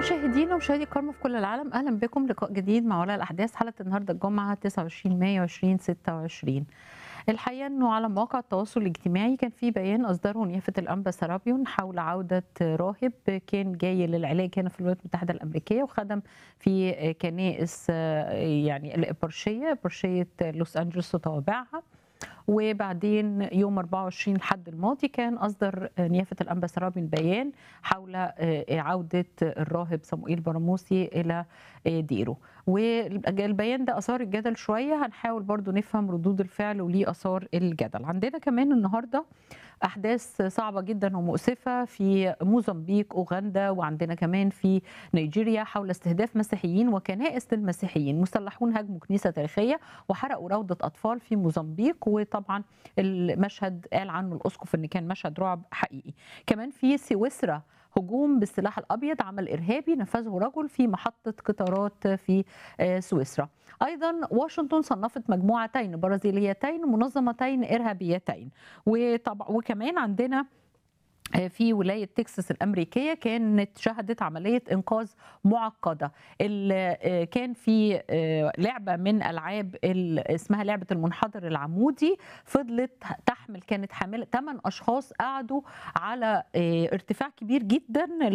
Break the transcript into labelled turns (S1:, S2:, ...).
S1: مشاهدينا ومشاهدي الكرام في كل العالم اهلا بكم لقاء جديد مع ولاء الاحداث حلقه النهارده الجمعه 29 مايو 2026 الحقيقه انه على مواقع التواصل الاجتماعي كان في بيان اصدره نيافه الانبا سرابيون حول عوده راهب كان جاي للعلاج هنا في الولايات المتحده الامريكيه وخدم في كنائس يعني الابرشيه برشيه لوس انجلوس وتوابعها وبعدين يوم 24 الحد الماضي كان اصدر نيافه الانبا سرابين بيان حول عوده الراهب صموئيل براموسي الى ديره والبيان ده اثار الجدل شويه هنحاول برضو نفهم ردود الفعل وليه اثار الجدل عندنا كمان النهارده احداث صعبه جدا ومؤسفه في موزمبيق اوغندا وعندنا كمان في نيجيريا حول استهداف مسيحيين وكنائس للمسيحيين مسلحون هاجموا كنيسه تاريخيه وحرقوا روضه اطفال في موزمبيق وطبعا المشهد قال عنه الاسقف ان كان مشهد رعب حقيقي كمان في سويسرا هجوم بالسلاح الابيض عمل ارهابي نفذه رجل في محطه قطارات في سويسرا ايضا واشنطن صنفت مجموعتين برازيليتين منظمتين ارهابيتين وطبعا وكمان عندنا في ولاية تكساس الأمريكية كانت شهدت عملية إنقاذ معقدة كان في لعبة من ألعاب اسمها لعبة المنحدر العمودي فضلت تحمل كانت حاملة 8 أشخاص قعدوا على ارتفاع كبير جدا